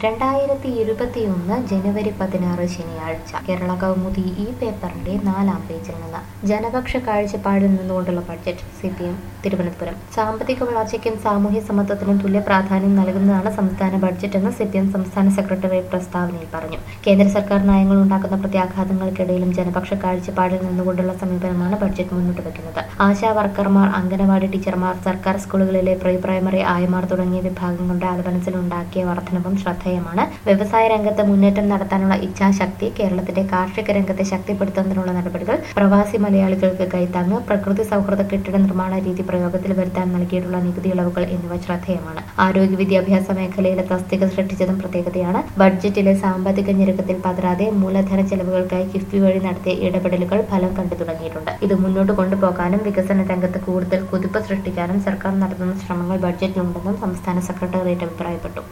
രണ്ടായിരത്തി ഇരുപത്തിയൊന്ന് ജനുവരി പതിനാറ് ശനിയാഴ്ച കേരള കൗമുദി ഈ പേപ്പറിന്റെ നാലാം പേജിൽ നിന്ന് ജനപക്ഷ കാഴ്ചപ്പാടിൽ നിന്നുകൊണ്ടുള്ള budget C P M Thiruvananthapuram സാമ്പത്തിക വളർച്ചയ്ക്കും സാമൂഹ്യ സമത്വത്തിനും തുല്യ പ്രാധാന്യം നൽകുന്നതാണ് സംസ്ഥാന ബഡ്ജറ്റ് എന്ന് സി പി എം സംസ്ഥാന സെക്രട്ടറി പ്രസ്താവനയിൽ പറഞ്ഞു കേന്ദ്ര സർക്കാർ നയങ്ങൾ ഉണ്ടാക്കുന്ന പ്രത്യാഘാതങ്ങൾക്കിടയിലും ജനപക്ഷ കാഴ്ചപ്പാടിൽ നിന്നുകൊണ്ടുള്ള സമീപനമാണ് ബഡ്ജറ്റ് മുന്നോട്ട് വയ്ക്കുന്നത് ആശാ വർക്കർമാർ അംഗനവാടി ടീച്ചർമാർ സർക്കാർ സ്കൂളുകളിലെ പ്രീ പ്രൈമറി ആയമാർ തുടങ്ങിയ വിഭാഗങ്ങളുടെ അലവൻസിൽ ഉണ്ടാക്കിയ വർധനവും ശ്രദ്ധേയമാണ് വ്യവസായ രംഗത്ത് മുന്നേറ്റം നടത്താനുള്ള ഇച്ഛാശക്തി കേരളത്തിന്റെ കാർഷിക രംഗത്തെ ശക്തിപ്പെടുത്തുന്നതിനുള്ള നടപടികൾ പ്രവാസി മലയാളികൾക്ക് കൈത്താങ്ങ് പ്രകൃതി സൗഹൃദ കെട്ടിട നിർമ്മാണ രീതി പ്രയോഗത്തിൽ വരുത്താൻ നൽകിയിട്ടുള്ള നികുതി ഇളവുകൾ എന്നിവ ശ്രദ്ധേയമാണ് ആരോഗ്യ വിദ്യാഭ്യാസ മേഖലയിലെ തസ്തിക സൃഷ്ടിച്ചതും പ്രത്യേകതയാണ് ബഡ്ജറ്റിലെ സാമ്പത്തിക ഞെരുക്കത്തിൽ പതരാതെ മൂലധന ചെലവുകൾക്കായി കിഫ്ബി വഴി നടത്തിയ ഇടപെടലുകൾ ഫലം കണ്ടു തുടങ്ങിയിട്ടുണ്ട് ഇത് മുന്നോട്ട് കൊണ്ടുപോകാനും വികസന രംഗത്ത് കൂടുതൽ കുതിപ്പ് സൃഷ്ടിക്കാനും സർക്കാർ നടത്തുന്ന ശ്രമങ്ങൾ ബഡ്ജറ്റിലുണ്ടെന്നും സംസ്ഥാന സെക്രട്ടേറിയറ്റ് അഭിപ്രായപ്പെട്ടു